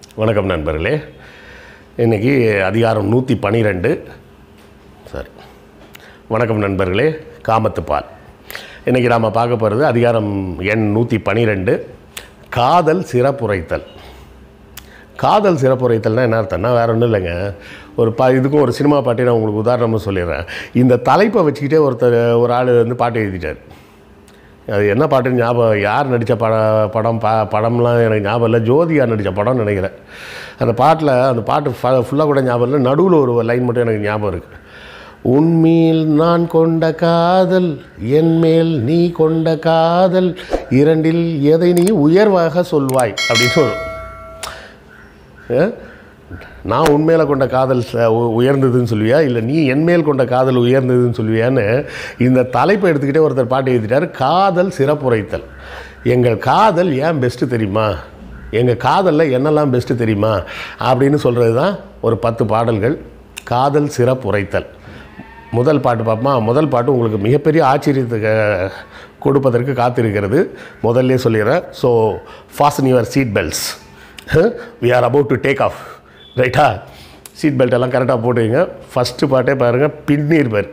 வணக்கம் நண்பர்களே இன்றைக்கி அதிகாரம் நூற்றி பனிரெண்டு சரி வணக்கம் நண்பர்களே காமத்துப்பால் இன்றைக்கி நாம் பார்க்க போகிறது அதிகாரம் எண் நூற்றி பனிரெண்டு காதல் சிறப்புரைத்தல் காதல் சிறப்புரைத்தல்னா என்ன அர்த்தம்னா வேற ஒன்றும் இல்லைங்க ஒரு பா இதுக்கும் ஒரு சினிமா பாட்டை நான் உங்களுக்கு உதாரணமாக சொல்லிடுறேன் இந்த தலைப்பை வச்சுக்கிட்டே ஒருத்தர் ஒரு ஆள் வந்து பாட்டு எழுதிட்டார் அது என்ன பாட்டுன்னு ஞாபகம் யார் நடித்த பட படம் பா படம்லாம் எனக்கு ஞாபகம் இல்லை ஜோதியார் நடித்த படம்னு நினைக்கிறேன் அந்த பாட்டில் அந்த பாட்டு ஃபுல்லாக கூட ஞாபகம் இல்லை நடுவில் ஒரு லைன் மட்டும் எனக்கு ஞாபகம் இருக்குது உன்மேல் நான் கொண்ட காதல் என் மேல் நீ கொண்ட காதல் இரண்டில் எதை நீ உயர்வாக சொல்வாய் அப்படின்னு வரும். அஹ்? நான் உண்மையில கொண்ட காதல் ச- உ- உயர்ந்ததுன்னு சொல்லுவியா இல்லை நீ என் மேல் கொண்ட காதல் உயர்ந்ததுன்னு சொல்லுவியான்னு இந்த தலைப்பை எடுத்துக்கிட்டே ஒருத்தர் பாட்டு எழுதிட்டார் காதல் சிறப்புரைத்தல் எங்கள் காதல் ஏன் பெஸ்ட்டு தெரியுமா எங்கள் காதலில் என்னெல்லாம் பெஸ்ட்டு தெரியுமா அப்படின்னு சொல்கிறது தான் ஒரு பத்து பாடல்கள் காதல் சிறப்புரைத்தல் முதல் பாட்டு பார்ப்போமா முதல் பாட்டு உங்களுக்கு மிகப்பெரிய ஆச்சரியத்தை க- கொடுப்பதற்கு காத்திருக்கிறது முதல்ல சொல்லிடுறேன் so fasten your seat belts we are about to take off ரைட்டா சீட் பெல்ட் எல்லாம் கரெக்டாக போட்டுங்க ஃபஸ்ட்டு பாட்டே பாருங்கள் பின்னீர் பேர்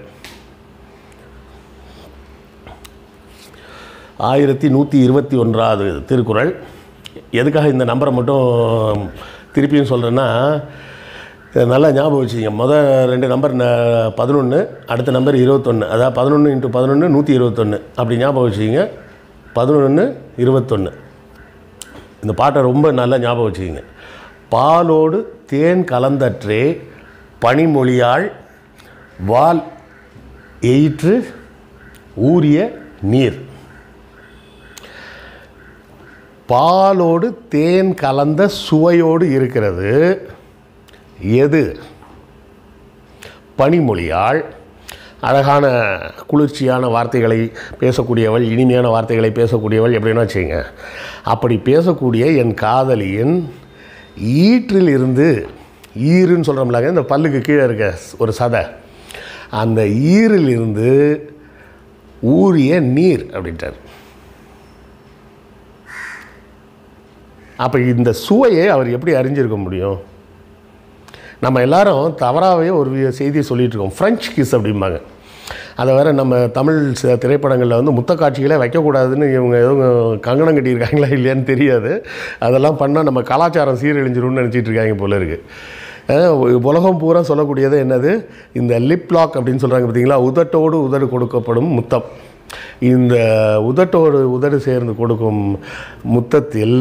ஆயிரத்தி நூற்றி இருபத்தி ஒன்றாவது திருக்குறள் எதுக்காக இந்த நம்பரை மட்டும் திருப்பியும் சொல்கிறேன்னா இதை நல்லா ஞாபகம் வச்சுங்க முதல் ரெண்டு நம்பர் பதினொன்று அடுத்த நம்பர் இருபத்தொன்று அதாவது பதினொன்று இன்ட்டு பதினொன்று நூற்றி இருபத்தொன்று அப்படி ஞாபகம் வச்சுக்கிங்க பதினொன்று இருபத்தொன்று இந்த பாட்டை ரொம்ப நல்லா ஞாபகம் வச்சுக்கிங்க பாலோடு தேன் கலந்தற்றே பனிமொழியாள் வால் எயிற்று ஊறிய நீர் பாலோடு தேன் கலந்த சுவையோடு இருக்கிறது எது பனிமொழியாள் அழகான குளிர்ச்சியான வார்த்தைகளை பேசக்கூடியவள் இனிமையான வார்த்தைகளை பேசக்கூடியவள் எப்படின்னா வச்சுங்க அப்படி பேசக்கூடிய என் காதலியின் ஈற்றில் இருந்து ஈருன்னு சொல்கிறோம்லாங்க இந்த பல்லுக்கு கீழே இருக்க ஒரு சதை அந்த ஈரில் இருந்து ஊறிய நீர் அப்படின்ட்டார் அப்போ இந்த சுவையை அவர் எப்படி அறிஞ்சிருக்க முடியும் நம்ம எல்லாரும் தவறாகவே ஒரு வி- செய்தியை சொல்லிட்டு இருக்கோம் ஃப்ரெஞ்ச் கிஸ் அப்படிம்பாங்க அதை வேற நம்ம தமிழ் ச- திரைப்படங்களில் வந்து முத்த காட்சிகளே வைக்கக்கூடாதுன்னு இவங்க எதுவும் கங்கணம் கட்டியிருக்காங்களா இல்லையான்னு தெரியாது அதெல்லாம் பண்ணால் நம்ம கலாச்சாரம் சீரழிஞ்சிரும்னு நினச்சிட்டு இருக்காங்க போல இருக்குது அஹ் உ- உலகம் பூரா சொல்லக்கூடியது என்னது இந்த லிப் லாக் அப்படின்னு சொல்கிறாங்க பார்த்தீங்களா உதட்டோடு உதடு கொடுக்கப்படும் முத்தம் இந்த உதட்டோடு உதடு சேர்ந்து கொடுக்கும் முத்தத்தில்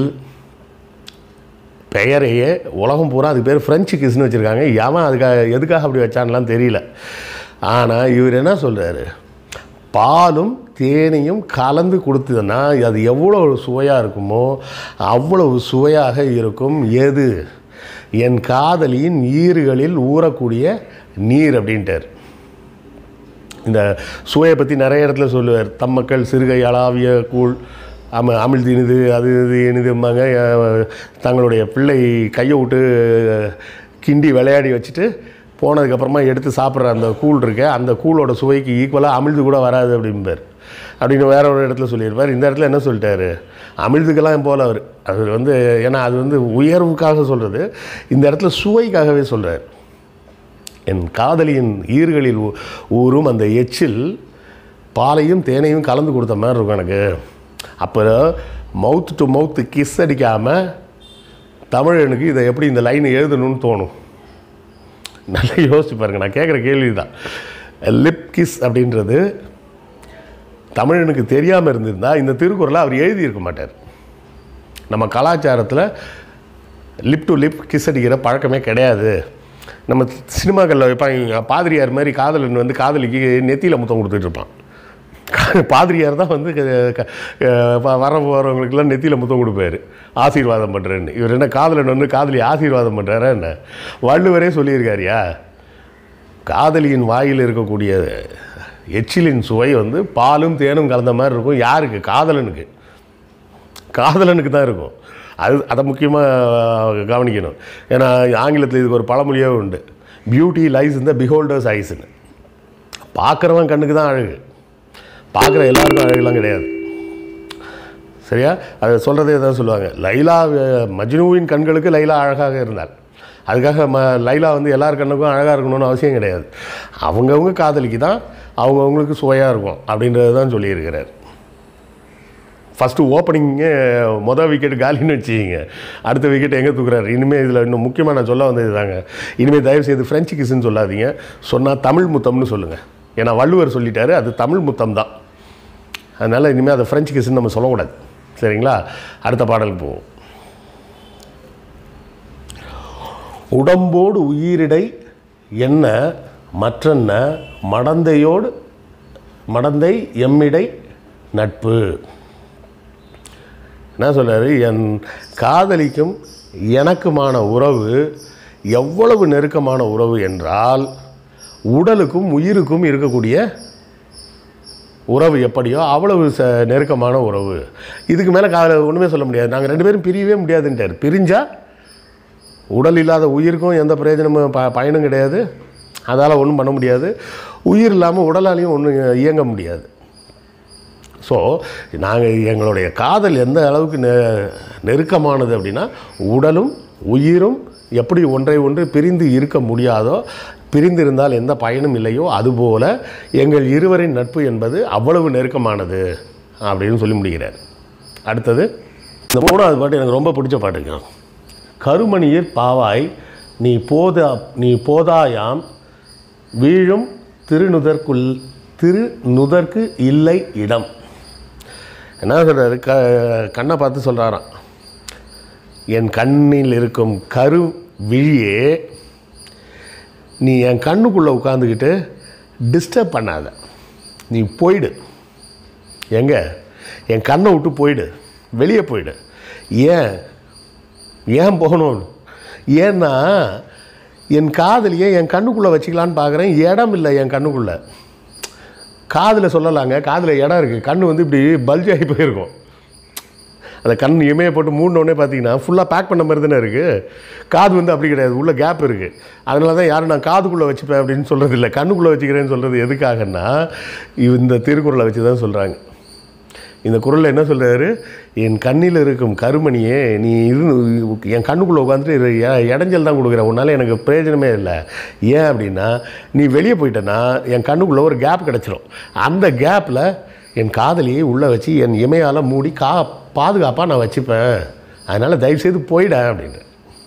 பெயரையே உலகம் பூரா அதுக்கு பேர் ஃப்ரெஞ்சு கிஸ்னு வச்சுருக்காங்க ஏன் அதுக்காக எதுக்காக அப்படி வச்சான்லாம் தெரியல ஆனால் இவர் என்ன சொல்கிறாரு பாலும் தேனையும் கலந்து கொடுத்ததுன்னா அது எவ்வளோ சுவையாக இருக்குமோ அவ்வளவு சுவையாக இருக்கும் எது என் காதலியின் ஈறுகளில் ஊறக்கூடிய நீர் அப்படின்ட்டார் இந்த சுவையை பற்றி நிறைய இடத்துல சொல்லுவார் தம்மக்கள் சிறுகை அளாவிய கூழ் அம அமிழ்து இனிது அது இது இனிதும்பாங்க அஹ், தங்களுடைய பிள்ளை கையை விட்டு கிண்டி விளையாடி வச்சுட்டு போனதுக்கப்புறமா எடுத்து சாப்பிட்ற அந்த கூழ் இருக்க அந்த கூழோட சுவைக்கு ஈக்குவலாக அமிழ்து கூட வராது அப்படிம்பார் அப்படின்னு வேற ஒரு இடத்துல சொல்லியிருப்பார் இந்த இடத்துல என்ன சொல்லிட்டாரு அமிழ்துக்கெல்லாம் போல அவர் அவர் வந்து ஏன்னா அது வந்து உயர்வுக்காக சொல்கிறது இந்த இடத்துல சுவைக்காகவே சொல்கிறார் என் காதலியின் ஈர்களில் ஊ- ஊறும் அந்த எச்சில் பாலையும் தேனையும் கலந்து கொடுத்த மாதிரி இருக்கும் எனக்கு அப்போ மவுத் டு மவுத் கிஸ் அடிக்காமல் தமிழனுக்கு இதை எப்படி இந்த லைன் எழுதணும்னு தோணும் நல்லா யோசிச்சு பாருங்க நான் கேட்குற கேள்வி தான் லிப் கிஸ் அப்படின்றது தமிழனுக்கு தெரியாமல் இருந்திருந்தா இந்த திருக்குறளை அவர் எழுதியிருக்க மாட்டார் நம்ம கலாச்சாரத்தில் லிப் டு லிப் கிஸ் அடிக்கிற பழக்கமே கிடையாது நம்ம சினிமாக்களில் வைப்பாங்க பாதிரியார் மாதிரி காதலன் வந்து காதலிக்கு நெத்தியில் முத்தம் கொடுத்துட்டு இருப்பான் பாதிரியார் தான் வந்து க- க- வ- வர போகிறவங்களுக்கெல்லாம் நெத்தியில் முத்தம் கொடுப்பாரு ஆசீர்வாதம் பண்ணுறேன்னு இவர் என்ன காதலன் வந்து காதலி ஆசீர்வாதம் பண்ணுறாரா என்ன வள்ளுவரே சொல்லியிருக்காருயா காதலியின் வாயில் இருக்கக்கூடிய எச்சிலின் சுவை வந்து பாலும் தேனும் கலந்த மாதிரி இருக்கும் யாருக்கு காதலனுக்கு காதலனுக்கு தான் இருக்கும் அது அதை முக்கியமாக கவனிக்கணும் ஏன்னா ஆங்கிலத்தில் இதுக்கு ஒரு பழமொழியே உண்டு பியூட்டி லைஸ் இந்த பிஹோல்டர்ஸ் ஐஸ்ன்னு பார்க்குறவன் கண்ணுக்கு தான் அழகு பார்க்குற எல்லாருக்கும் அழகுலாம் கிடையாது சரியா அதை சொல்கிறதே தான் சொல்லுவாங்க லைலா அஹ், மஜ்னுவின் கண்களுக்கு லைலா அழகாக இருந்தாள் அதுக்காக ம லைலா வந்து எல்லார் கண்ணுக்கும் அழகாக இருக்கணும்னு அவசியம் கிடையாது அவங்கவுங்க காதலிக்கு தான் அவங்கவுங்களுக்கு சுவையாக இருக்கும் அப்படின்றது தான் சொல்லியிருக்கிறார் ஃபஸ்ட்டு ஓப்பனிங்கே மொதல் விக்கெட் காலின்னு வச்சுக்கிங்க அடுத்த விக்கெட் எங்கே தூக்குறாரு இனிமேல் இதில் இன்னும் முக்கியமாக நான் சொல்ல வந்தது தாங்க இனிமேல் தயவு செய்து ஃப்ரெஞ்சு கிஸ்ன்னு சொல்லாதீங்க சொன்னால் தமிழ் முத்தம்னு சொல்லுங்கள் ஏன்னா வள்ளுவர் சொல்லிட்டாரு அது தமிழ் முத்தம் தான் அதனால் இனிமேல் அதை ஃப்ரெஞ்சு கிஸ்ன்னு நம்ம சொல்லக்கூடாது சரிங்களா அடுத்த பாடலுக்கு போவோம் உடம்போடு உயிரிடை என்ன மற்றென்ன மடந்தையோடு மடந்தை எம்மிடை நட்பு என்ன சொல்றாரு என் காதலிக்கும் எனக்குமான உறவு எவ்வளவு நெருக்கமான உறவு என்றால் உடலுக்கும் உயிருக்கும் இருக்கக்கூடிய உறவு எப்படியோ அவ்வளவு ச நெருக்கமான உறவு இதுக்கு மேலே காதல ஒன்றுமே சொல்ல முடியாது நாங்கள் ரெண்டு பேரும் பிரியவே முடியாதுன்ட்டார் பிரிஞ்சா உடல் இல்லாத உயிருக்கும் எந்த பிரயோஜனமும் ப பயனும் கிடையாது அதால் ஒன்றும் பண்ண முடியாது உயிர் இல்லாமல் உடலாலையும் ஒன்றும் இயங்க முடியாது ஸோ நாங்கள் எங்களுடைய காதல் எந்த அளவுக்கு நெ நெருக்கமானது அப்படின்னா உடலும் உயிரும் எப்படி ஒன்றை ஒன்று பிரிந்து இருக்க முடியாதோ பிரிந்து இருந்தால் எந்த பயனும் இல்லையோ அதுபோல எங்கள் இருவரின் நட்பு என்பது அவ்வளவு நெருக்கமானது அப்படின்னு சொல்லி முடிகிறார் அடுத்தது இந்த மூணாவது பாட்டு எனக்கு ரொம்ப பிடிச்ச பாட்டுங்க கருமணியிற் பாவாய் நீ போதா நீ போதாயாம் வீழும் திருநுதற்குள் திருநுதற்கு இல்லை இடம் என்ன சொல்கிறாரு க கண்ணை பார்த்து சொல்கிறாராம் என் கண்ணில் இருக்கும் கரு விழியே நீ என் கண்ணுக்குள்ளே உட்காந்துக்கிட்டு டிஸ்டர்ப் பண்ணாத நீ போயிடு எங்கே என் கண்ணை விட்டு போயிடு வெளியே போயிடு ஏன் ஏன் போகணும் ஏன்னா என் காதலியை என் கண்ணுக்குள்ளே வச்சுக்கலான்னு பார்க்குறேன் இடம் இல்லை என் கண்ணுக்குள்ளே காதில் சொல்லலாங்க காதில் இடம் இருக்குது கண் வந்து இப்படி பல்ஜ் ஆகி போயிருக்கும் அந்த கண் இமையை போட்டு மூடினோடனே பார்த்தீங்கன்னா ஃபுல்லாக பேக் பண்ண மாதிரி தானே இருக்குது காது வந்து அப்படி கிடையாது உள்ள கேப் இருக்குது அதனால தான் யாரும் நான் காதுக்குள்ளே வச்சுப்பேன் அப்படின்னு சொல்கிறது இல்லை கண்ணுக்குள்ளே வச்சுக்கிறேன்னு சொல்கிறது எதுக்காகன்னா இந்த திருக்குறளை வச்சு தான் சொல்கிறாங்க இந்த குரலில் என்ன சொல்கிறாரு என் கண்ணில் இருக்கும் கருமணியே நீ இருந்து என் கண்ணுக்குள்ளே உட்காந்துட்டு இரு, எ- இடைஞ்சல் தான் கொடுக்குற உன்னால் எனக்கு பிரயோஜனமே இல்லை ஏன் அப்படின்னா நீ வெளியே போயிட்டேன்னா என் கண்ணுக்குள்ளே ஒரு கேப் கிடச்சிரும் அந்த கேப்பில் என் காதலியை உள்ளே வச்சு என் இமையால் மூடி கா பாதுகாப்பாக நான் வச்சுப்பேன் அதனால் தயவுசெய்து போயிட அப்படின்னு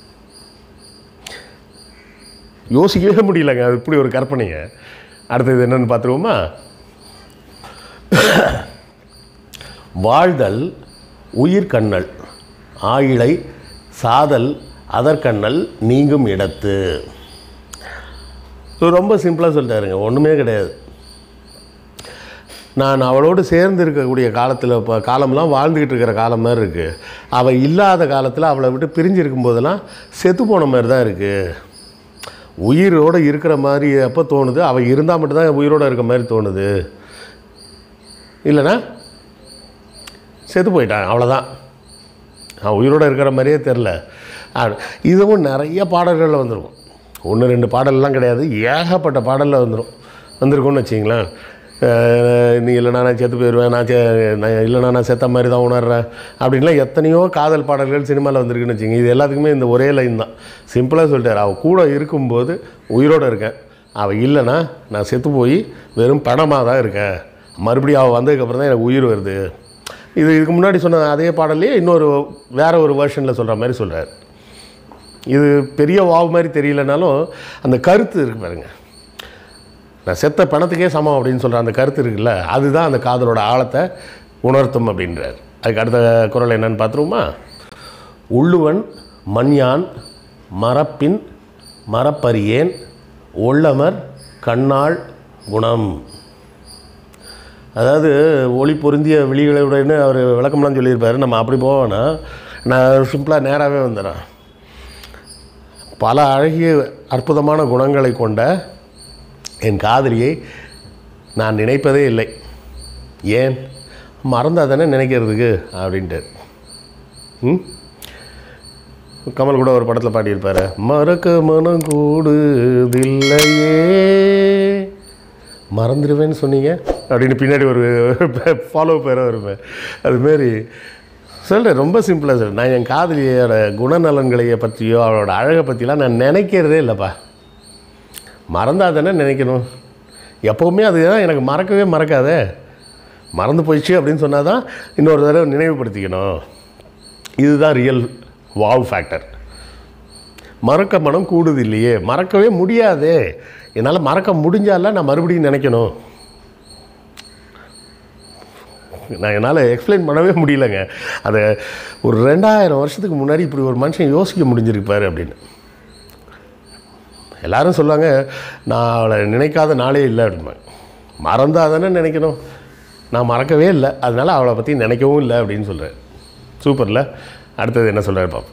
யோசிக்கவே முடியலங்க அது இப்படி ஒரு கற்பனைங்க அடுத்தது என்னன்னு பார்த்துருவோமா வாழ்தல் உயிர் கண்ணல் ஆயிழை சாதல் அதற்கண்ணல் நீங்கும் இடத்து இது ரொம்ப சிம்பிளாக சொல்லிட்டாருங்க ஒன்றுமே கிடையாது நான் அவளோடு சேர்ந்து இருக்கக்கூடிய காலத்தில் இப்போ காலம்லாம் வாழ்ந்துக்கிட்டு இருக்கிற காலம் மாதிரி இருக்குது அவள் இல்லாத காலத்தில் அவளை விட்டு பிரிஞ்சு இருக்கும்போதெல்லாம் செத்து போன மாதிரி தான் இருக்குது உயிரோடு இருக்கிற மாதிரி எப்போ தோணுது அவள் இருந்தால் மட்டும்தான் உயிரோடு இருக்க மாதிரி தோணுது இல்லைன்னா செத்து போயிட்டான் அவ்வளோதான் அவன் உயிரோடு இருக்கிற மாதிரியே தெரில இதுவும் நிறைய பாடல்களில் வந்துடும் ஒன்று ரெண்டு பாடல்லாம் கிடையாது ஏகப்பட்ட பாடலில் வந்துடும் வந்திருக்கும்னு வச்சிங்களேன் அஹ் நீ இல்லைனா நான் செத்து போயிடுவேன் நான் செ நான் இல்லைனா நான் செத்த மாதிரி தான் உணர்றேன் அப்படின்லாம் எத்தனையோ காதல் பாடல்கள் சினிமாவில் வந்திருக்குன்னு வச்சுங்க இது எல்லாத்துக்குமே இந்த ஒரே லைன் தான் சிம்பிளாக சொல்லிட்டார் அவள் கூட இருக்கும்போது உயிரோடு இருக்கேன் அவள் இல்லைன்னா நான் செத்து போய் வெறும் பணமாக தான் இருக்கேன் மறுபடியும் அவள் வந்ததுக்கப்புறம் தான் எனக்கு உயிர் வருது இது இதுக்கு முன்னாடி சொன்ன அதே பாடல்லையே இன்னொரு வேற ஒரு வேர்ஷனில் சொல்கிற மாதிரி சொல்கிறார் இது பெரிய வாவு மாதிரி தெரியலனாலும் அந்த கருத்து இருக்கு பாருங்க நான் செத்த பணத்துக்கே சமம் அப்படின்னு சொல்கிற அந்த கருத்து இருக்குல்ல அதுதான் அந்த காதலோட ஆழத்தை உணர்த்தும் அப்படின்றார் அதுக்கு அடுத்த குரல் என்னன்னு பார்த்துருவோமா உள்ளுவன் மண்யான் மரப்பின் மரப்பரியேன் ஒள்ளமர் கண்ணாள் குணம் அதாவது ஒளி பொருந்திய விழிகளுடனே அவர் விளக்கம்லாம் சொல்லியிருப்பார் நம்ம அப்படி போவோன்னா நான் சிம்பிளாக நேராகவே வந்துடுறேன் பல அழகிய அற்புதமான குணங்களை கொண்ட என் காதலியை நான் நினைப்பதே இல்லை ஏன் மறந்தால் தானே நினைக்கிறதுக்கு அப்படின்ட்டு ம் கமல் கூட ஒரு படத்தில் பாடியிருப்பாரு மறக்க மனம் கூடுதில்லையே மறந்துடுவேன்னு சொன்னீங்க அப்படின்னு பின்னாடி ஒரு ஃபாலோ பேராக இருப்பேன் அதுமாரி சொல்கிறேன் ரொம்ப சிம்பிளாக சார் நான் என் காதலியோட குணநலன்களைய பற்றியோ அவளோட அழகை பற்றிலாம் நான் நினைக்கிறதே இல்லைப்பா மறந்தா தானே நினைக்கணும் எப்போவுமே அதுதான் எனக்கு மறக்கவே மறக்காதே மறந்து போயிடுச்சு அப்படின்னு சொன்னால் தான் இன்னொரு தடவை நினைவுபடுத்திக்கணும் இதுதான் ரியல் வாவ் ஃபேக்டர் மறக்க மனம் கூடுது இல்லையே மறக்கவே முடியாதே என்னால் மறக்க முடிஞ்சால நான் மறுபடியும் நினைக்கணும் நான் என்னால் எக்ஸ்பிளைன் பண்ணவே முடியலங்க அதை ஒரு ரெண்டாயிரம் வருஷத்துக்கு முன்னாடி இப்படி ஒரு மனுஷன் யோசிக்க முடிஞ்சிருப்பாரு அப்படின்னு எல்லாரும் சொல்லுவாங்க நான் அவளை நினைக்காத நாளே இல்லை அப்படிம்பாங்க மறந்தா தானே நினைக்கணும் நான் மறக்கவே இல்லை அதனால் அவளை பற்றி நினைக்கவும் இல்லை அப்படின்னு சொல்கிறேன் சூப்பரில் அடுத்தது என்ன சொல்கிறாரு பாப்போம்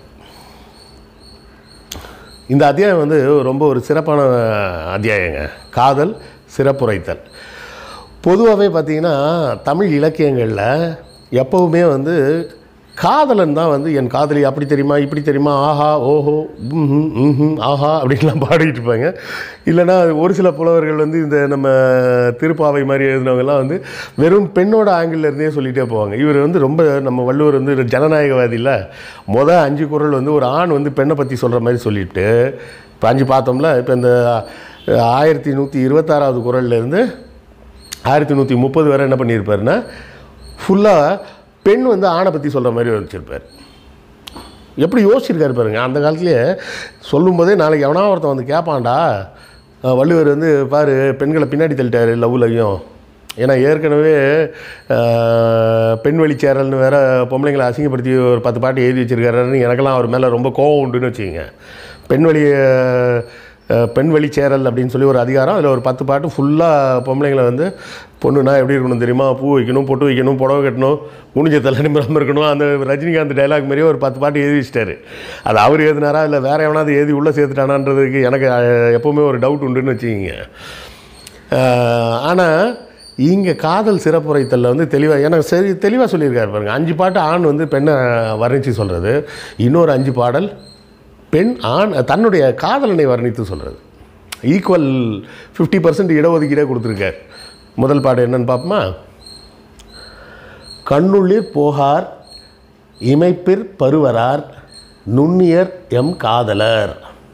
இந்த அத்தியாயம் வந்து ரொம்ப ஒரு சிறப்பான அத்தியாயங்க காதல் சிறப்புரைத்தல் பொதுவாகவே பார்த்தீங்கன்னா தமிழ் இலக்கியங்களில் எப்போவுமே வந்து காதலன் தான் வந்து என் காதலி அப்படி தெரியுமா இப்படி தெரியுமா ஆஹா ஓஹோ ம்ஹும், ம்ஹும், ஆஹா அப்படின்லாம் பாடிட்டு இருப்பாங்க இல்லைன்னா ஒரு சில புலவர்கள் வந்து இந்த நம்ம திருப்பாவை மாதிரி எழுதினவங்கலாம் வந்து வெறும் பெண்ணோட ஆங்கிள் இருந்தே சொல்லிகிட்டே போவாங்க இவர் வந்து ரொம்ப நம்ம வள்ளுவர் வந்து ஒரு ஜனநாயகவாதி இல்லை மொதல் அஞ்சு குறள் வந்து ஒரு ஆண் வந்து பெண்ணை பற்றி சொல்கிற மாதிரி சொல்லிட்டு இப்போ அஞ்சு பார்த்தோம்ல இப்போ இந்த ஆயிரத்தி நூற்றி இருபத்தாறாவது குறள்லேருந்து ஆயிரத்தி நூற்றி முப்பது வரை என்ன பண்ணியிருப்பாருன்னா ஃபுல்லாக பெண் வந்து ஆணை பற்றி சொல்கிற மாதிரி வச்சுருப்பார் எப்படி யோசிச்சிருக்காரு பாருங்க அந்த காலத்துலேயே சொல்லும்போதே நாளைக்கு எவனா ஒருத்தன் வந்து கேட்பான்டா அஹ் வள்ளுவர் வந்து பாரு பெண்களை பின்னாடி தள்ளிட்டாரு லவ்லையும் ஏன்னா ஏற்கனவே அஹ், பெண் வழி சேரல்னு வேற பொம்பளைங்களை அசிங்கப்படுத்தி ஒரு பத்து பாட்டு எழுதி வச்சிருக்காருன்னு எனக்கெல்லாம் அவர் மேலே ரொம்ப கோவம் உண்டுன்னு வச்சுக்கோங்க பெண் வழி அஹ், பெண் வழி சேரல் அப்படின்னு சொல்லி ஒரு அதிகாரம் அதில் ஒரு பத்து பாட்டு ஃபுல்லாக பொம்பளைங்களை வந்து பொண்ணுனா எப்படி இருக்கணும் தெரியுமா பூ வைக்கணும் பொட்டு வைக்கணும் புடவை கட்டணும் குனிஞ்ச தலை நிமிராமல் இருக்கணும் அந்த ரஜினிகாந்த் டைலாக் மாதிரியே ஒரு பத்து பாட்டு எழுதி வச்சிட்டாரு அது அவர் எழுதினாரா இல்லை வேற எவனாவது எழுதி உள்ளே சேர்த்துட்டானான்றதுக்கு எனக்கு அஹ், எப்போவுமே ஒரு டவுட் உண்டுன்னு வச்சுக்கிங்க ஆனால் இங்கே காதல் சிறப்புரைத்தலில் வந்து தெளிவாக எனக்கு சரி தெளிவாக சொல்லியிருக்காரு பாருங்க அஞ்சு பாட்டு ஆண் வந்து பெண்ணை வர்ணித்து சொல்கிறது இன்னொரு அஞ்சு பாடல் பெண் ஆண் தன்னுடைய காதலனை வர்ணித்து சொல்கிறது ஈக்குவல் ஃபிஃப்டி பர்சன்ட் இடஒதுக்கீடே கொடுத்துருக்கார் முதல் பாடு என்னன்னு பார்ப்போமா கண்ணுள்ளிர் போகார் இமைப்பிற் பருவரார் நுண்ணியர் எம் காதலர்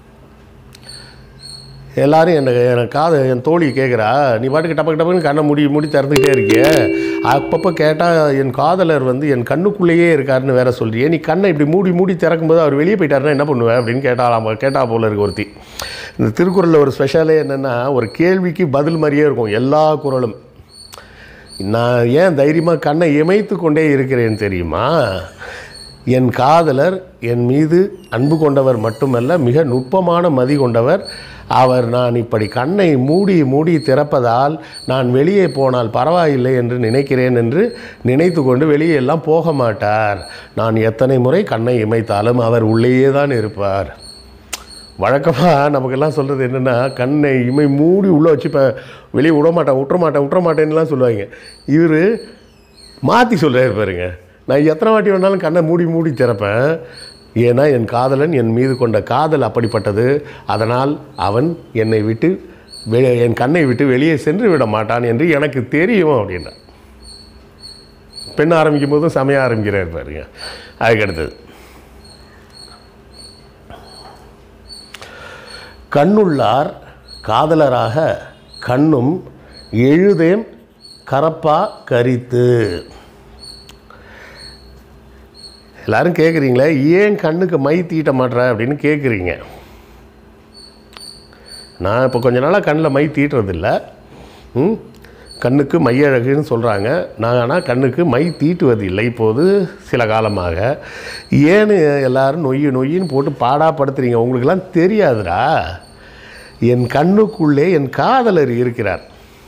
எல்லாரும் என்ன என் காது என் தோழி கேட்குறா நீ பாட்டுக்கு டப்பக்கு டப்பக்குன்னு கண்ணை மூடி மூடி திறந்துக்கிட்டே இருக்கிய அப்பப்போ கேட்டால் என் காதலர் வந்து என் கண்ணுக்குள்ளேயே இருக்காருன்னு வேற சொல்றியே நீ கண்ணை இப்படி மூடி மூடி திறக்கும்போது அவர் வெளியே போயிட்டாருன்னா என்ன பண்ணுவேன் அப்படின்னு கேட்டாலாம் கேட்டா போல இருக்கு ஒருத்தி இந்த திருக்குறளில் ஒரு ஸ்பெஷலே என்னென்னா ஒரு கேள்விக்கு பதில் மாதிரியே இருக்கும் எல்லா குறளும் நான் ஏன் தைரியமாக கண்ணை இமைத்து கொண்டே இருக்கிறேன் தெரியுமா என் காதலர் என் மீது அன்பு கொண்டவர் மட்டுமல்ல மிக நுட்பமான மதி கொண்டவர் அவர் நான் இப்படி கண்ணை மூடி மூடி திறப்பதால் நான் வெளியே போனால் பரவாயில்லை என்று நினைக்கிறேன் என்று நினைத்து கொண்டு வெளியே எல்லாம் போக மாட்டார் நான் எத்தனை முறை கண்ணை இமைத்தாலும் அவர் உள்ளேயே தான் இருப்பார் வழக்கமாக நமக்கெல்லாம் சொல்கிறது என்னென்னா கண்ணை இமை மூடி உள்ளே வச்சு இப்போ வெளியே விட மாட்டேன் விட்டுற மாட்டேன் விட்டுற மாட்டேன்னுலாம் சொல்லுவாங்க இவர் மாற்றி சொல்கிறாரு பாருங்க நான் எத்தனை வாட்டி வேணாலும் கண்ணை மூடி மூடி திறப்பேன் ஏன்னா என் காதலன் என் மீது கொண்ட காதல் அப்படிப்பட்டது அதனால் அவன் என்னை விட்டு வெ- என் கண்ணை விட்டு வெளியே சென்று விட மாட்டான் என்று எனக்கு தெரியும் அப்படின்னா பெண் ஆரம்பிக்கும் போதும் சமைய ஆரம்பிக்கிறார் பாருங்க அதுக்கு அடுத்தது கண்ணுள்ளார் காதலராக கண்ணும் எழுதேம் கரப்பா கரித்து எல்லாரும் கேட்குறீங்களே ஏன் கண்ணுக்கு மை தீட்ட மாட்ற அப்படின்னு கேட்குறீங்க நான் இப்போ கொஞ்ச நாளாக கண்ணில் மை தீட்டுறதில்ல ம் கண்ணுக்கு மையழகுன்னு சொல்கிறாங்க நான் ஆனால் கண்ணுக்கு மை தீட்டுவது இல்லை இப்போது சில காலமாக ஏன்னு எல்லாரும் நொய்யு நொய்யின்னு போட்டு பாடாப்படுத்துறீங்க உங்களுக்கெல்லாம் தெரியாதுடா என் கண்ணுக்குள்ளே என் காதலர் இருக்கிறார்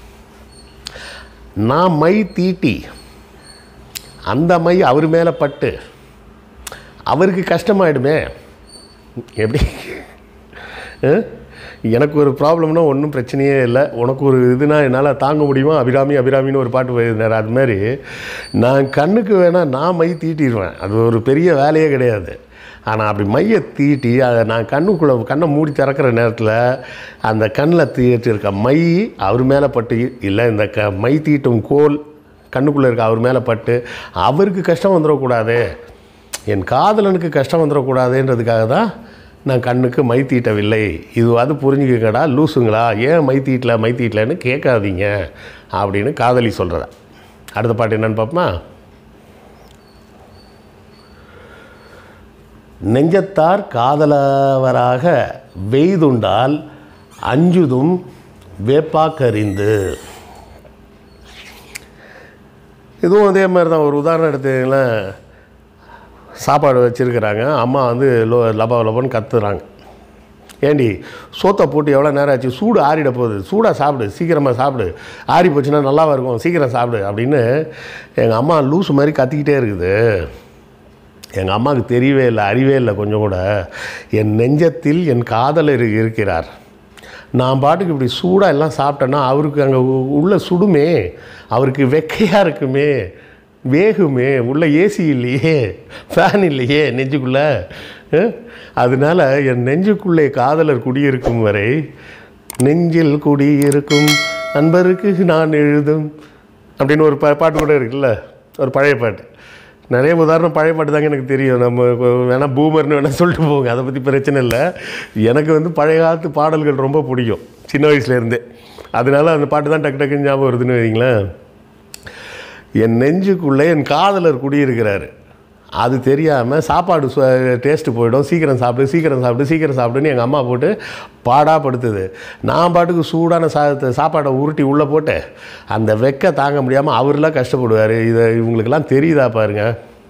நான் மை தீட்டி அந்த மை அவர் மேலே பட்டு அவருக்கு கஷ்டமாயிடுமே எப்படி அஹ்? எனக்கு ஒரு ப்ராப்ளம்னா ஒன்றும் பிரச்சனையே இல்லை உனக்கு ஒரு இதுனா என்னால் தாங்க முடியுமா அபிராமி அபிராமின்னு ஒரு பாட்டு எழுதினார் அது மாதிரி நான் கண்ணுக்கு வேணால் நான் மை தீட்டிடுவேன் அது ஒரு பெரிய வேலையே கிடையாது ஆனால் அப்படி மையை தீட்டி அதை நான் கண்ணுக்குள்ளே கண்ணை மூடி திறக்கிற நேரத்தில் அந்த கண்ணில் தீட்டிருக்க மை அவர் மேலே பட்டு இல்லை இந்த க மை தீட்டும் கோல் கண்ணுக்குள்ளே இருக்க அவர் மேலே பட்டு அவருக்கு கஷ்டம் வந்துடக்கூடாது என் காதலனுக்கு கஷ்டம் வந்துடக்கூடாதுன்றதுக்காக தான் நான் கண்ணுக்கு மை தீட்டவில்லை இதுவாது புரிஞ்சுக்கங்கடா லூசுங்களா ஏன் மை தீட்டல மை தீட்டலன்னு கேட்காதீங்க அப்படின்னு காதலி சொல்கிறதா அடுத்த பாட்டு என்னன்னு பார்ப்போமா நெஞ்சத்தார் காதலவராக வெய்துண்டால் அஞ்சுதும் வேப்பாக்கறிந்து இதுவும் அதே மாதிரி தான் ஒரு உதாரணம் எடுத்தீங்களேன் சாப்பாடு வச்சுருக்கிறாங்க அம்மா வந்து லோ லபா லபன்னு கத்துறாங்க ஏண்டி சோத்தை போட்டு எவ்வளோ நேரம் ஆச்சு சூடு ஆறிட போகுது சூடாக சாப்பிடு சீக்கிரமாக சாப்பிடு ஆறி போச்சுன்னா நல்லாவா இருக்கும் சீக்கிரம் சாப்பிடு அப்படின்னு எங்கள் அம்மா லூஸ் மாதிரி கத்திக்கிட்டே இருக்குது எங்கள் அம்மாவுக்கு தெரியவே இல்லை அறிவே இல்லை கொஞ்சம் கூட என் நெஞ்சத்தில் என் காதலர் இருக்கிறார் நான் பாட்டுக்கு இப்படி சூடாக எல்லாம் சாப்பிட்டேன்னா அவருக்கு அங்கே உள்ள சுடுமே அவருக்கு வெக்கையாக இருக்குமே வேகுமே உள்ள ஏசி இல்லையே ஃபேன் இல்லையே நெஞ்சுக்குள்ளே அஹ்? அதனால என் நெஞ்சுக்குள்ளே காதலர் குடியிருக்கும் வரை நெஞ்சில் குடியிருக்கும் நண்பருக்கு நான் எழுதும் அப்படின்னு ஒரு பா பாட்டு கூட இருக்குல்ல ஒரு பழைய பாட்டு நிறைய உதாரணம் பழைய பாட்டு தாங்க எனக்கு தெரியும் நம்ம இப்போ வேணா பூமர்னு வேணால் சொல்லிட்டு போங்க அதை பற்றி பிரச்சனை இல்லை எனக்கு வந்து பழைய காலத்து பாடல்கள் ரொம்ப பிடிக்கும் சின்ன வயசுலேருந்தே அதனால அந்த பாட்டு தான் டக்கு டக்குன்னு ஞாபகம் வருதுன்னு வைங்களேன் என் நெஞ்சுக்குள்ளே என் காதலர் குடியிருக்கிறாரு அது தெரியாமல் சாப்பாடு டேஸ்ட்டு போயிடும் சீக்கிரம் சாப்பிடு சீக்கிரம் சாப்பிடு சீக்கிரம் சாப்பிடுன்னு எங்கள் அம்மா போட்டு பாடாக படுத்துது நான் பாட்டுக்கு சூடான சாதத்தை சாப்பாடை உருட்டி உள்ளே போட்டு அந்த வெக்க தாங்க முடியாமல் அவர்லாம் கஷ்டப்படுவார் இதை இவங்களுக்கெல்லாம் தெரியுதா பாருங்க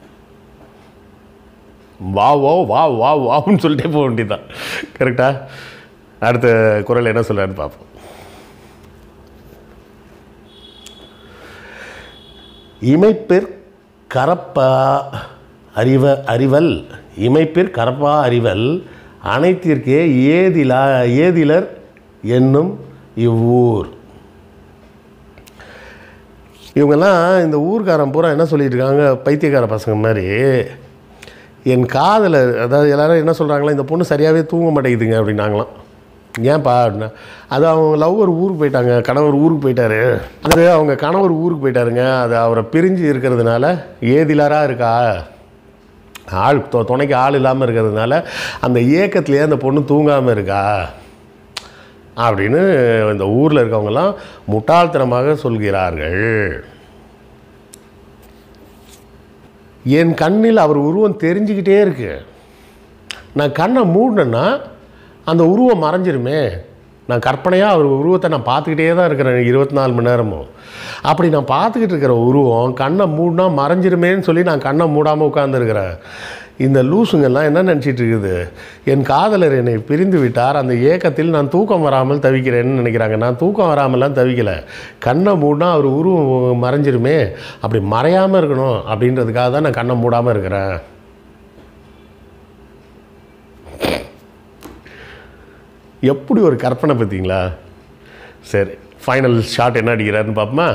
வா வா வா வா வான்னு சொல்லிட்டே போக வேண்டியதுதான் கரெக்டா அடுத்த குரல் என்ன சொல்கிறான்னு பார்ப்போம் இமைப்பிற் கரப்பா அறிவ அறிவல் இமைப்பிற் கரப்பா அறிவல் அனைத்திற்கே ஏதிலா ஏதிலர் என்னும் இவ்வூர் இவங்கெல்லாம் இந்த ஊர்க்காரன் பூரா என்ன சொல்லிட்டு இருக்காங்க பைத்தியக்கார பசங்க மாதிரி என் காதலர் அதாவது எல்லாரும் என்ன சொல்கிறாங்களா இந்த பொண்ணு சரியாகவே தூங்க மாட்டேங்குதுங்க அப்படின்னாங்களாம் ஏன்பா அப்படின்னா அது அவங்க லவ் ஒரு ஊருக்கு போயிட்டாங்க கணவர் ஊருக்கு போயிட்டாரு அது அவங்க கணவர் ஊருக்கு போயிட்டாருங்க அது அவரை பிரிஞ்சு இருக்கிறதுனால ஏதிலராக இருக்கா ஆள் தொ- துணைக்கு ஆள் இல்லாமல் இருக்கிறதுனால அந்த ஏக்கத்துலேயே அந்த பொண்ணு தூங்காமல் இருக்கா அப்படின்னு இந்த ஊரில் இருக்கவங்கெல்லாம் முட்டாள்தனமாக சொல்கிறார்கள் என் கண்ணில் அவர் உருவம் தெரிஞ்சுக்கிட்டே இருக்கு நான் கண்ணை மூடினேன்னா அந்த உருவம் மறைஞ்சிருமே நான் கற்பனையாக அவர் உருவத்தை நான் பார்த்துக்கிட்டே தான் இருக்கிறேன் இருபத்தி நாலு மணி நேரமும் அப்படி நான் பார்த்துக்கிட்டு இருக்கிற உருவம் கண்ணை மூடினா மறைஞ்சிருமேன்னு சொல்லி நான் கண்ணை மூடாமல் உட்காந்துருக்கிறேன் இந்த லூசுங்கெல்லாம் என்ன நினச்சிட்டு இருக்குது என் காதலர் என்னை பிரிந்து விட்டார் அந்த ஏக்கத்தில் நான் தூக்கம் வராமல் தவிக்கிறேன்னு நினைக்கிறாங்க நான் தூக்கம் வராமலாம் தவிக்கலை கண்ணை மூடினா அவர் உருவம் மறைஞ்சிருமே அப்படி மறையாமல் இருக்கணும் அப்படின்றதுக்காக தான் நான் கண்ணை மூடாமல் இருக்கிறேன் எப்படி ஒரு கற்பனை பார்த்தீங்களா சரி ஃபைனல் ஷாட் என்ன அடிக்கிறாருன்னு பார்ப்போமா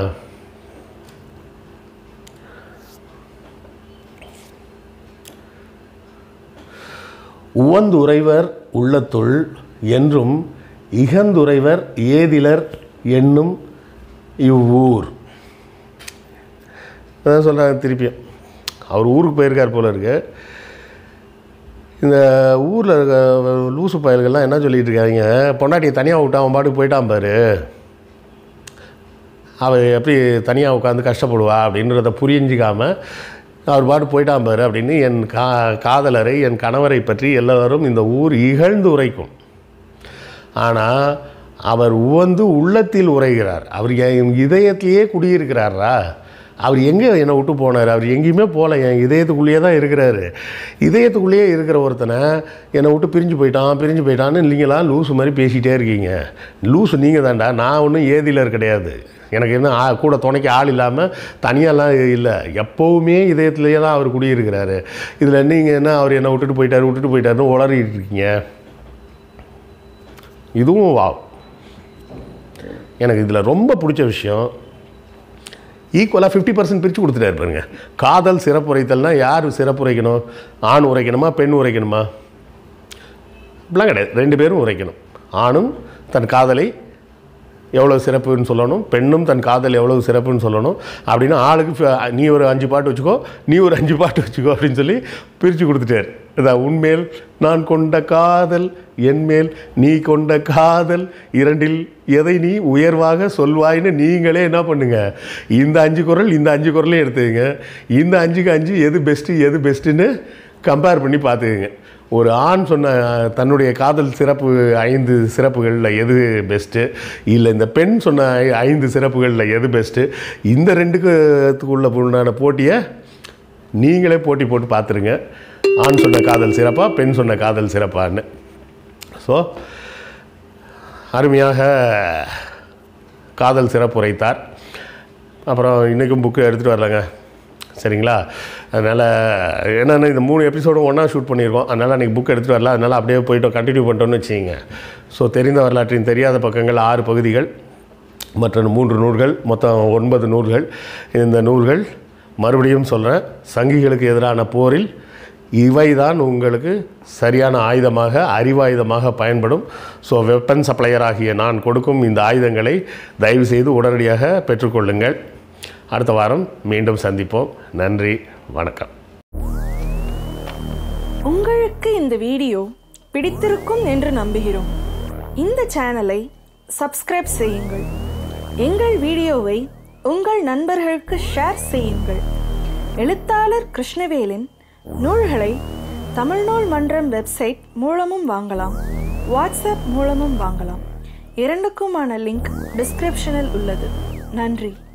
உவந்துரைவர் உள்ளத்துள் என்றும் இகந்துரைவர் ஏதிலர் என்னும் இவ்வூர் அதான் சொல்கிறாங்க திருப்பியும் அவர் ஊருக்கு போயிருக்கார் போல இருக்கு இந்த ஊரில் இருக்க லூசு பயல்கள்லாம் என்ன சொல்லிட்டு இருக்காங்க பொண்டாட்டியை தனியாக விட்டு அவன் பாட்டுக்கு போயிட்டான் பாரு அவள் எப்படி தனியாக உட்காந்து கஷ்டப்படுவா அப்படின்றத புரிஞ்சிக்காமல் அவர் பாட்டு போயிட்டான் பாரு அப்படின்னு என் கா காதலரை என் கணவரை பற்றி எல்லாரும் இந்த ஊர் இகழ்ந்து உரைக்கும் ஆனால் அவர் உவந்து உள்ளத்தில் உரைகிறார் அவர் என் இதயத்திலேயே குடியிருக்கிறாரா அவர் எங்கே என்னை விட்டு போனார் அவர் எங்கேயுமே போகல என் இதயத்துக்குள்ளேயே தான் இருக்கிறாரு இதயத்துக்குள்ளேயே இருக்கிற ஒருத்தனை என்னை விட்டு பிரிஞ்சு போயிட்டான் பிரிஞ்சு போயிட்டான்னு நீங்களாம் லூசு மாதிரி பேசிகிட்டே இருக்கீங்க லூசு நீங்கள் தான்டா நான் ஒன்றும் ஏதிலர் கிடையாது எனக்கு என்ன ஆ கூட துணைக்கு ஆள் இல்லாமல் தனியாலாம் இல்லை எப்போவுமே இதயத்திலேயே தான் அவர் குடியிருக்கிறாரு இதில் நீங்கள் என்ன அவர் என்னை விட்டுட்டு போயிட்டாரு விட்டுட்டு போயிட்டாருன்னு உளறிட்டு இருக்கீங்க இதுவும் வா எனக்கு இதில் ரொம்ப பிடிச்ச விஷயம் ஈக்குவலாக ஃபிஃப்டி பர்சன்ட் பிரித்து கொடுத்துட்டாரு பாருங்க காதல் சிறப்புரைத்தல்னா யார் சிறப்புரைக்கணும் ஆண் உரைக்கணுமா பெண் உரைக்கணுமா இப்படிலாம் கிடையாது ரெண்டு பேரும் உரைக்கணும் ஆணும் தன் காதலை எவ்வளோ சிறப்புன்னு சொல்லணும் பெண்ணும் தன் காதல் எவ்வளவு சிறப்புன்னு சொல்லணும் அப்படின்னா ஆளுக்கு ஃப- நீ ஒரு அஞ்சு பாட்டு வச்சுக்கோ நீ ஒரு அஞ்சு பாட்டு வச்சுக்கோ அப்படின்னு சொல்லி பிரித்து கொடுத்துட்டார் இதான் உன்மேல் நான் கொண்ட காதல் என்மேல் நீ கொண்ட காதல் இரண்டில் எதை நீ உயர்வாக சொல்வாய்ன்னு நீங்களே என்ன பண்ணுங்க இந்த அஞ்சு குரல் இந்த அஞ்சு குரலையும் எடுத்துக்கங்க இந்த அஞ்சுக்கு அஞ்சு எது பெஸ்ட்டு எது பெஸ்ட்டுன்னு கம்பேர் பண்ணி பார்த்துக்கங்க ஒரு ஆண் சொன்ன அஹ், தன்னுடைய காதல் சிறப்பு ஐந்து சிறப்புகளில் எது பெஸ்ட்டு இல்லை இந்த பெண் சொன்ன ஐ- ஐந்து சிறப்புகளில் எது பெஸ்ட்டு இந்த ரெண்டுக்குள்ள உண்டான போட்டியை நீங்களே போட்டி போட்டு பார்த்துருங்க ஆண் சொன்ன காதல் சிறப்பா பெண் சொன்ன காதல் சிறப்பான்னு ஸோ அருமையாக காதல் சிறப்புரைத்தார் அப்புறம் இன்றைக்கும் புக்கு எடுத்துகிட்டு வரலங்க சரிங்களா அதனால் என்னென்ன இந்த மூணு எபிசோடும் ஒன்றா ஷூட் பண்ணியிருக்கோம் அதனால் அன்றைக்கி புக் எடுத்துகிட்டு வரல அதனால் அப்படியே போயிட்டோம் கண்டினியூ பண்ணிட்டோம்னு வச்சுக்கிங்க ஸோ தெரிந்த வரலாற்றின் தெரியாத பக்கங்கள் ஆறு பகுதிகள் மற்ற மூன்று நூல்கள் மொத்தம் ஒன்பது நூல்கள் இந்த நூல்கள் மறுபடியும் சொல்கிறேன் சங்கிகளுக்கு எதிரான போரில் இவைதான் உங்களுக்கு சரியான ஆயுதமாக அறிவாயுதமாக பயன்படும் ஸோ வெப்பன் சப்ளையர் ஆகிய நான் கொடுக்கும் இந்த ஆயுதங்களை தயவு செய்து உடனடியாக பெற்றுக்கொள்ளுங்கள் அடுத்த வாரம் மீண்டும் சந்திப்போம் நன்றி வணக்கம் உங்களுக்கு இந்த வீடியோ பிடித்திருக்கும் என்று நம்புகிறோம் இந்த சேனலை சப்ஸ்கிரைப் செய்யுங்கள் எங்கள் வீடியோவை உங்கள் நண்பர்களுக்கு ஷேர் செய்யுங்கள் எழுத்தாளர் கிருஷ்ணவேலின் நூல்களை தமிழ்நூல் மன்றம் வெப்சைட் மூலமும் வாங்கலாம் வாட்ஸ்அப் மூலமும் வாங்கலாம் இரண்டுக்குமான லிங்க் டிஸ்கிரிப்ஷனில் உள்ளது நன்றி